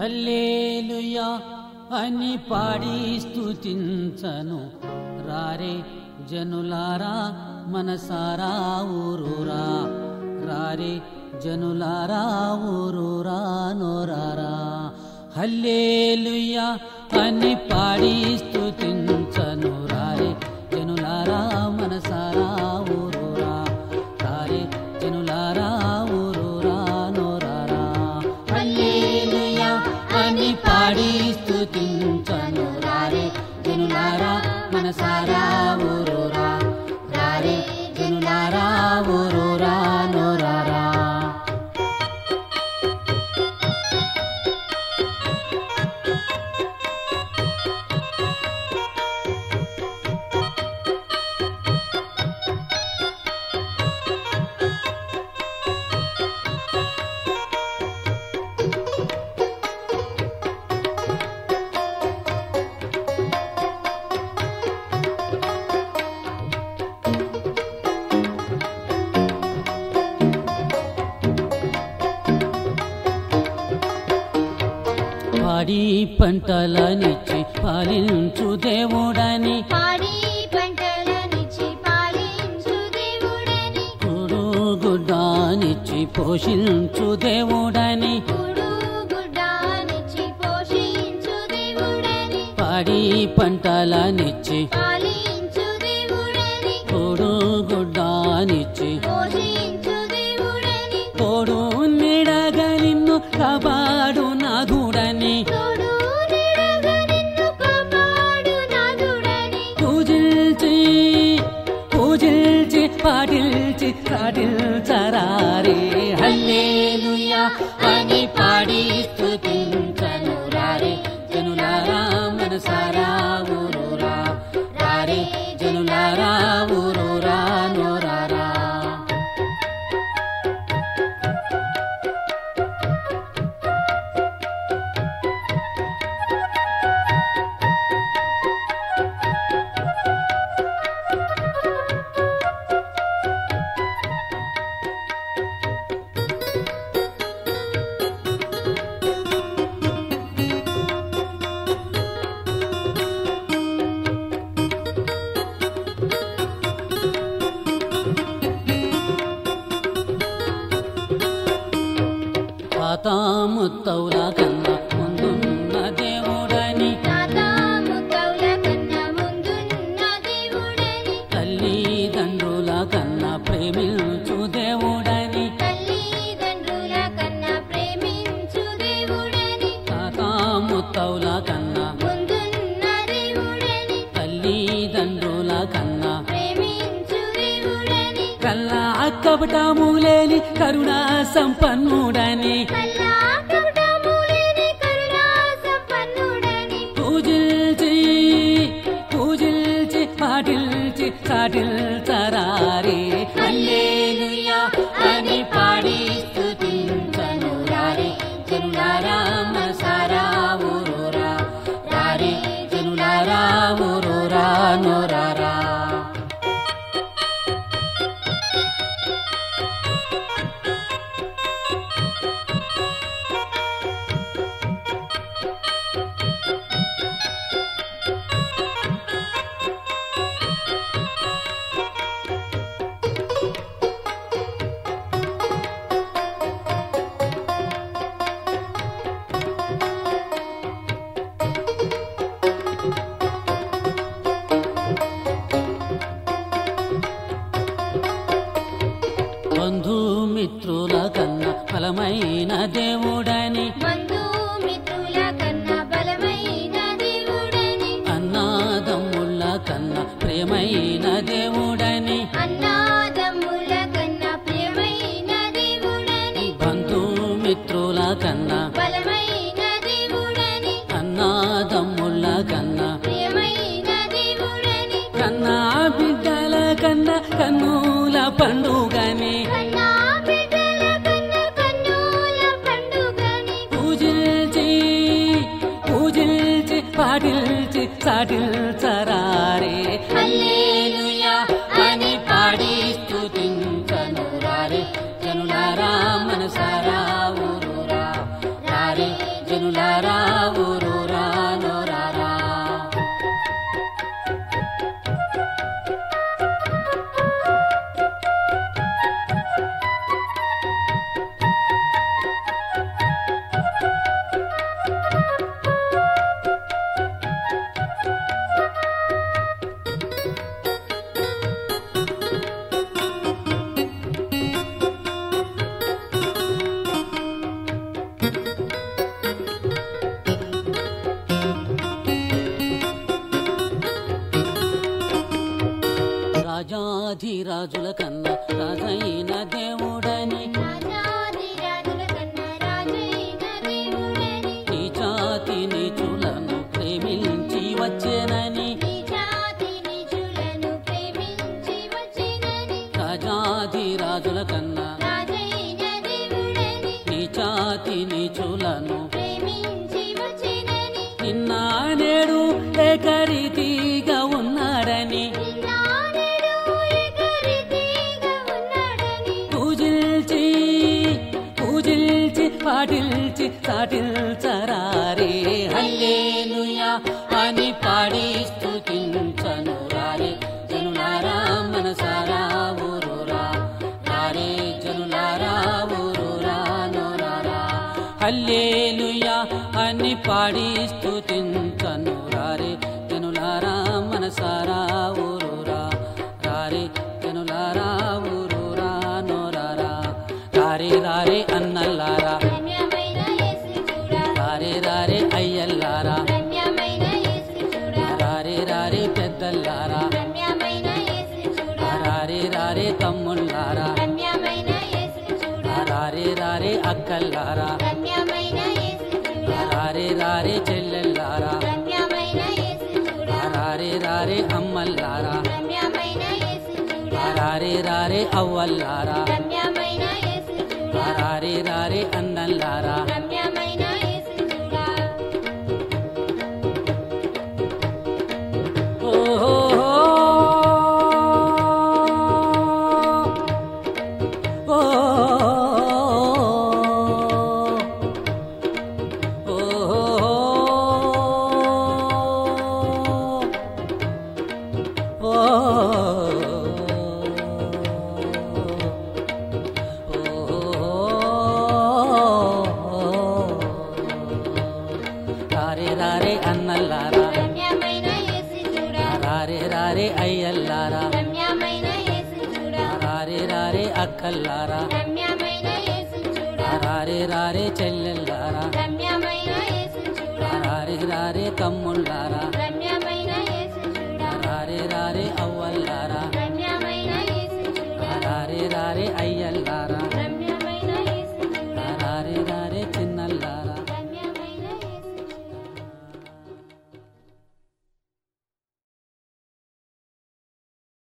hallelujah అని పాడి స్తుతించను రారే జనులారా మనసారా ఊరూరా రారే జనులారా ఊరూరా నోరారా హల్లేలుయా అని పాడి స్తుతించను రారే జనులారా మనసారా ఊరూరా రారే జనులారా ఊరూరా నోరారా హల్లేలుయా అని పాడి స్తుతించను రారే జనులారా మనసారా ఊరూరా రారే జనులారా ఊరూరా నోరారా పాడి పంటలనిచ్చి పాలించు దేవుడని పాడి పంటలనిచ్చి పాలించు దేవుడని కూడు గుడ్డానిచ్చి పోషించు దేవుడని కూడు గుడ్డానిచ్చి పోషించు దేవుడని పాడి పంటలనిచ్చి పాలించు దేవుడని కూడు గుడ్డానిచ్చి పోషించు దేవుడని తోడు నిడగా నిన్ను కాపాడు నాథుడని తోడు నీడగా నిన్ను కాపాడు నాథుడని పూజించి పూజించి పాటిల్చి పాటిల్చరారే హల్లేలుయా అని పాడి స్తుతించను రారే జనులారా మనసారా ఊరూరా రారే జనులారా ఊరూరా నోరారా పాతాముత్తవుల కన్నా ముందున్న దేవుడని తాతా ముత్తౌల కన్నా ముందున్న దేవుడని తల్లిదండ్రుల కన్నా ప్రేమించు దేవుడని తల్లిదండ్రుల కన్నా ప్రేమించు దేవుడని తాతాముత్తవుల కన్నా ముందున్న దేవుడని తల్లిదండ్రుల కన్నా ప్రేమించు దేవుడని కల్లా అక్కబటాము లేని కరుణా సంపన్నుడని కల్లా కపటము లేని కరుణా సంపన్నుడని పూజిల్చి పూజిల్చి పాటిల్చి చాటిల్చరారే హల్లేలుయా అని పాడి స్తుతించను రారే జనులారా మనసారా ఊరూరా రారే జనులారా ఊరూరా నోరారా బంధుమిత్రుల కన్నా ఫలమైన దేవుడని బంధుమిత్రుల కన్నా బలమైన దేవుడని అన్నాదమ్ముళ్ళ కన్నా ప్రేమైన దేవుడని అన్నాదమ్ముల కన్నా ప్రియమైన దేవుడని బంధుమిత్రుల కన్నా బలమైన దేవుడని అన్నాదమ్ముళ్ళ కన్నా ప్రియమైన దేవుడని కన్నా బిడ్డల కన్నా కన్నుల పండుగని కన్నా బిడ్డల కన్నా కన్నుల పండుగని పూజిల్చి పూజిల్చి పాటిల్చి చాటిల్చరారే హల్లేలుయా అని పాడి స్తుతించను రారే జనులారా మనసారా ఊరూరా రారే జను జనులారా ఊరూరా నోరారా రాజాధిరాజుల కన్నా రాజైన దేవుడని రాజాధిరాజుల కన్నా రాజైన దేవుడని నీ జాతి నీచులను ప్రేమించి వచ్చేనని నీ జాతి నిజులను ప్రేమించి వచ్చినని రాజాధిరాజుల కన్నా రాజైన దేవుడని నీ జాతి నీచులను ప్రేమించి వచ్చినని నిన్న నేడు ఏకరీతిగా ఉన్నాడని నిన్నాడెడు ఏకరీతిగా ఉన్నాడని పూజిల్చి పూజిల్చి పాటిల్చి సాటిల్చరారే హల్లేలుయా అని పాడి స్తుతించను రారే జనులారా మనసారా ఊరూరా రారే జనులారా ఊరూరా నోరారా హల్లేలుయా అని పాడి స్తుతించను రారే జనులారా మనసారా ఊరూరా రారే జనులారా ఊరూరా నోరారా రారే రారే అన్నల్లారా రమ్యమైన యేసు చూడా రారే రారే అయ్యల్లారా రమ్యమైన యేసు చూడా రారే రారే పెద్దల్లారా రమ్యమైన యేసు చూడా రారే రారే తమ్ముళ్ళారా రమ్యమైన యేసు చూడా రారే రారే అక్కల్లారా రమ్యమైన యేసు చూడా రారే రారే చెల్లెల్లారా రమ్యమైన యేసు చూడా రారే రారే అమ్మల్లారా రమ్యమైన యేసు చూడా రారే రారే అవ్వల్లారా రమ్యమైన యేసు చూడా రారే రారే అన్నల్లారా రమ్యమైన యేసు చూడా ఓహో రారే రారే అన్నల్లారా రమ్యమైన యేసు చూడా రారే రారే అయ్యల్లారా రమ్యమైన యేసు చూడా రారే రారే అక్కల్లారా రమ్యమైన యేసు చూడా రారే రారే చెల్లెల్లారా రమ్యమైన యేసు చూడా రారే రారే తమ్ముళ్ళారా రమ్యమైన యేసు చూడా రారే రారే అవ్వల్లారా రమ్యమైన యేసు చూడా రారే రారే అయ్య